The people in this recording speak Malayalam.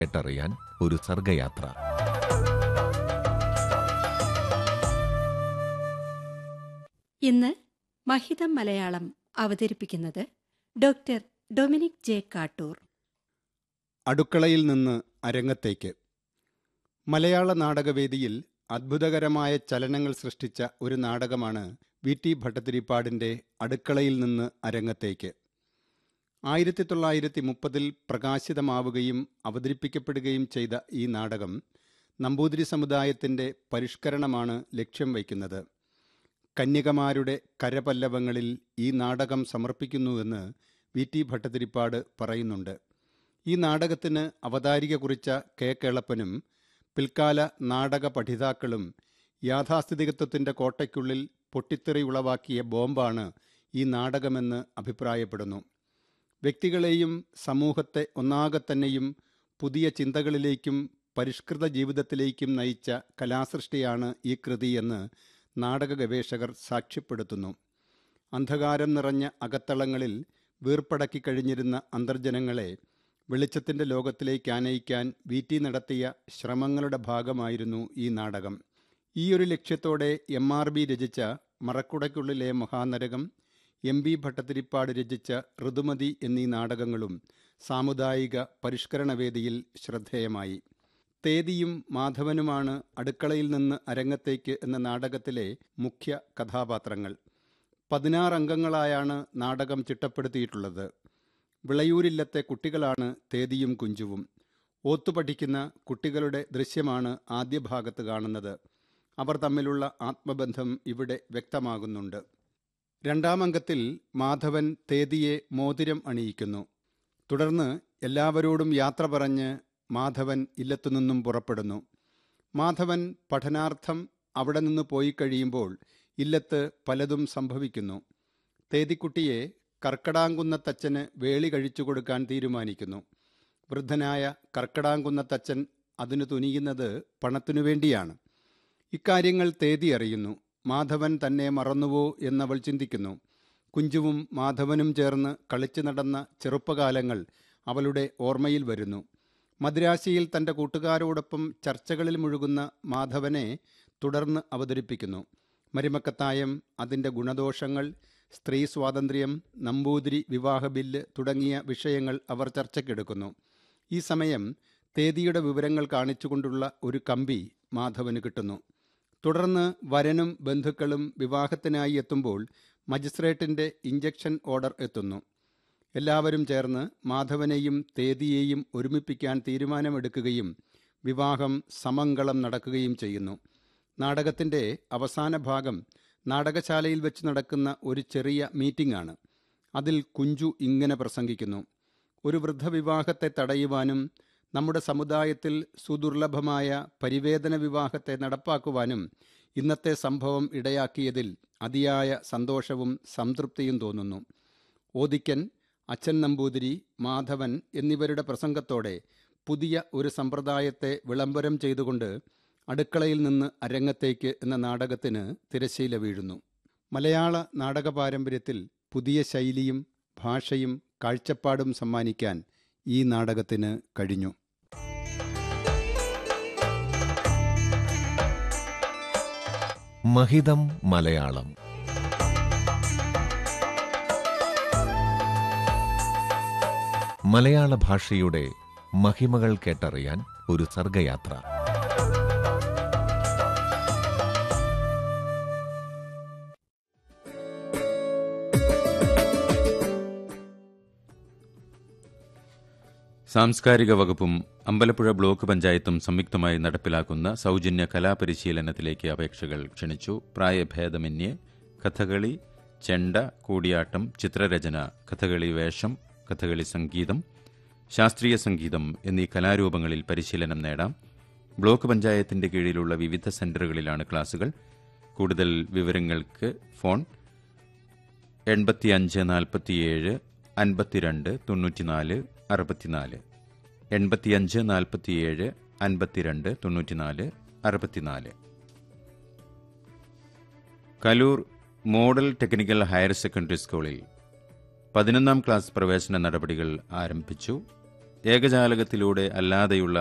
കേട്ടറിയാൻ ഒരു സർഗയാത്ര ഇന്ന് മഹിതം മലയാളം അവതരിപ്പിക്കുന്നത് ഡോക്ടർ ഡൊമിനിക് ജെ കാട്ടൂർ അടുക്കളയിൽ നിന്ന് അരങ്ങത്തേക്ക് മലയാള നാടകവേദിയിൽ അത്ഭുതകരമായ ചലനങ്ങൾ സൃഷ്ടിച്ച ഒരു നാടകമാണ് വി ടി ഭട്ടതിരിപ്പാടിൻ്റെ അടുക്കളയിൽ നിന്ന് അരങ്ങത്തേക്ക് ആയിരത്തി തൊള്ളായിരത്തി മുപ്പതിൽ പ്രകാശിതമാവുകയും അവതരിപ്പിക്കപ്പെടുകയും ചെയ്ത ഈ നാടകം നമ്പൂതിരി സമുദായത്തിൻ്റെ പരിഷ്കരണമാണ് ലക്ഷ്യം വയ്ക്കുന്നത് കന്യകമാരുടെ കരപല്ലവങ്ങളിൽ ഈ നാടകം സമർപ്പിക്കുന്നുവെന്ന് വി ടി ഭട്ടതിരിപ്പാട് പറയുന്നുണ്ട് ഈ നാടകത്തിന് അവതാരിക കുറിച്ച കെ കേളപ്പനും പിൽക്കാല നാടക പഠിതാക്കളും യാഥാസ്ഥിതികത്വത്തിൻ്റെ കോട്ടയ്ക്കുള്ളിൽ പൊട്ടിത്തെറി ഉളവാക്കിയ ബോംബാണ് ഈ നാടകമെന്ന് അഭിപ്രായപ്പെടുന്നു വ്യക്തികളെയും സമൂഹത്തെ ഒന്നാകെ തന്നെയും പുതിയ ചിന്തകളിലേക്കും പരിഷ്കൃത ജീവിതത്തിലേക്കും നയിച്ച കലാസൃഷ്ടിയാണ് ഈ കൃതിയെന്ന് നാടക ഗവേഷകർ സാക്ഷ്യപ്പെടുത്തുന്നു അന്ധകാരം നിറഞ്ഞ അകത്തളങ്ങളിൽ വീർപ്പടക്കി കഴിഞ്ഞിരുന്ന അന്തർജനങ്ങളെ വെളിച്ചത്തിൻ്റെ ലോകത്തിലേക്ക് ആനയിക്കാൻ വി ടി നടത്തിയ ശ്രമങ്ങളുടെ ഭാഗമായിരുന്നു ഈ നാടകം ഈ ഒരു ലക്ഷ്യത്തോടെ എം ആർ ബി രചിച്ച മറക്കുടയ്ക്കുള്ളിലെ മഹാനരകം എം ബി ഭട്ടതിരിപ്പാട് രചിച്ച ഋതുമതി എന്നീ നാടകങ്ങളും സാമുദായിക പരിഷ്കരണവേദിയിൽ ശ്രദ്ധേയമായി തേദിയും മാധവനുമാണ് അടുക്കളയിൽ നിന്ന് അരങ്ങത്തേക്ക് എന്ന നാടകത്തിലെ മുഖ്യ കഥാപാത്രങ്ങൾ പതിനാറ് അംഗങ്ങളായാണ് നാടകം ചിട്ടപ്പെടുത്തിയിട്ടുള്ളത് വിളയൂരില്ലത്തെ കുട്ടികളാണ് തേദിയും കുഞ്ചുവും ഓത്തുപഠിക്കുന്ന കുട്ടികളുടെ ദൃശ്യമാണ് ആദ്യ ഭാഗത്ത് കാണുന്നത് അവർ തമ്മിലുള്ള ആത്മബന്ധം ഇവിടെ വ്യക്തമാകുന്നുണ്ട് രണ്ടാം അംഗത്തിൽ മാധവൻ തേദിയെ മോതിരം അണിയിക്കുന്നു തുടർന്ന് എല്ലാവരോടും യാത്ര പറഞ്ഞ് മാധവൻ ഇല്ലത്തുനിന്നും പുറപ്പെടുന്നു മാധവൻ പഠനാർത്ഥം അവിടെ നിന്ന് പോയി കഴിയുമ്പോൾ ഇല്ലത്ത് പലതും സംഭവിക്കുന്നു തേതിക്കുട്ടിയെ കർക്കടാങ്കുന്നത്തച്ഛന് വേളി കഴിച്ചു കൊടുക്കാൻ തീരുമാനിക്കുന്നു വൃദ്ധനായ കർക്കടാങ്കുന്നത്തച്ഛൻ അതിനു തുനിയുന്നത് പണത്തിനു വേണ്ടിയാണ് ഇക്കാര്യങ്ങൾ തേതി അറിയുന്നു മാധവൻ തന്നെ മറന്നുവോ എന്നവൾ ചിന്തിക്കുന്നു കുഞ്ചുവും മാധവനും ചേർന്ന് കളിച്ചു നടന്ന ചെറുപ്പകാലങ്ങൾ അവളുടെ ഓർമ്മയിൽ വരുന്നു മദ്രാശിയിൽ തൻ്റെ കൂട്ടുകാരോടൊപ്പം ചർച്ചകളിൽ മുഴുകുന്ന മാധവനെ തുടർന്ന് അവതരിപ്പിക്കുന്നു മരുമക്കത്തായം അതിൻ്റെ ഗുണദോഷങ്ങൾ സ്ത്രീ സ്വാതന്ത്ര്യം നമ്പൂതിരി വിവാഹ ബില്ല് തുടങ്ങിയ വിഷയങ്ങൾ അവർ ചർച്ചയ്ക്കെടുക്കുന്നു ഈ സമയം തേദിയുടെ വിവരങ്ങൾ കാണിച്ചുകൊണ്ടുള്ള ഒരു കമ്പി മാധവന് കിട്ടുന്നു തുടർന്ന് വരനും ബന്ധുക്കളും വിവാഹത്തിനായി എത്തുമ്പോൾ മജിസ്ട്രേറ്റിൻ്റെ ഇഞ്ചക്ഷൻ ഓർഡർ എത്തുന്നു എല്ലാവരും ചേർന്ന് മാധവനെയും തേദിയെയും ഒരുമിപ്പിക്കാൻ തീരുമാനമെടുക്കുകയും വിവാഹം സമങ്കളം നടക്കുകയും ചെയ്യുന്നു നാടകത്തിൻ്റെ അവസാന ഭാഗം നാടകശാലയിൽ വെച്ച് നടക്കുന്ന ഒരു ചെറിയ മീറ്റിംഗ് ആണ് അതിൽ കുഞ്ചു ഇങ്ങനെ പ്രസംഗിക്കുന്നു ഒരു വൃദ്ധവിവാഹത്തെ തടയുവാനും നമ്മുടെ സമുദായത്തിൽ സുദുർലഭമായ പരിവേദന വിവാഹത്തെ നടപ്പാക്കുവാനും ഇന്നത്തെ സംഭവം ഇടയാക്കിയതിൽ അതിയായ സന്തോഷവും സംതൃപ്തിയും തോന്നുന്നു ഓദിക്കൻ അച്ഛൻ നമ്പൂതിരി മാധവൻ എന്നിവരുടെ പ്രസംഗത്തോടെ പുതിയ ഒരു സമ്പ്രദായത്തെ വിളംബരം ചെയ്തുകൊണ്ട് അടുക്കളയിൽ നിന്ന് അരങ്ങത്തേക്ക് എന്ന നാടകത്തിന് തിരശ്ശീല വീഴുന്നു മലയാള നാടക പാരമ്പര്യത്തിൽ പുതിയ ശൈലിയും ഭാഷയും കാഴ്ചപ്പാടും സമ്മാനിക്കാൻ ഈ നാടകത്തിന് കഴിഞ്ഞു മഹിതം മലയാളം മലയാള ഭാഷയുടെ മഹിമകൾ കേട്ടറിയാൻ ഒരു സർഗയാത്ര സാംസ്കാരിക വകുപ്പും അമ്പലപ്പുഴ ബ്ലോക്ക് പഞ്ചായത്തും സംയുക്തമായി നടപ്പിലാക്കുന്ന സൗജന്യ കലാപരിശീലനത്തിലേക്ക് അപേക്ഷകൾ ക്ഷണിച്ചു പ്രായഭേദമന്യേ കഥകളി ചെണ്ട കൂടിയാട്ടം ചിത്രരചന കഥകളി വേഷം കഥകളി സംഗീതം ശാസ്ത്രീയ സംഗീതം എന്നീ കലാരൂപങ്ങളിൽ പരിശീലനം നേടാം ബ്ലോക്ക് പഞ്ചായത്തിന്റെ കീഴിലുള്ള വിവിധ സെന്ററുകളിലാണ് ക്ലാസുകൾ കൂടുതൽ വിവരങ്ങൾക്ക് ഫോൺ എൺപത്തിയഞ്ച് നാൽപ്പത്തിയേഴ് അൻപത്തിരണ്ട് തൊണ്ണൂറ്റിനാല് അറുപത്തിനാല് എൺപത്തിയഞ്ച് നാൽപ്പത്തിയേഴ് അൻപത്തിരണ്ട് തൊണ്ണൂറ്റിനാല് അറുപത്തിനാല് Kaloor model technical higher secondary സ്കൂളിൽ പതിനൊന്നാം ക്ലാസ് പ്രവേശന നടപടികൾ ആരംഭിച്ചു ഏകജാലകത്തിലൂടെ അല്ലാതെയുള്ള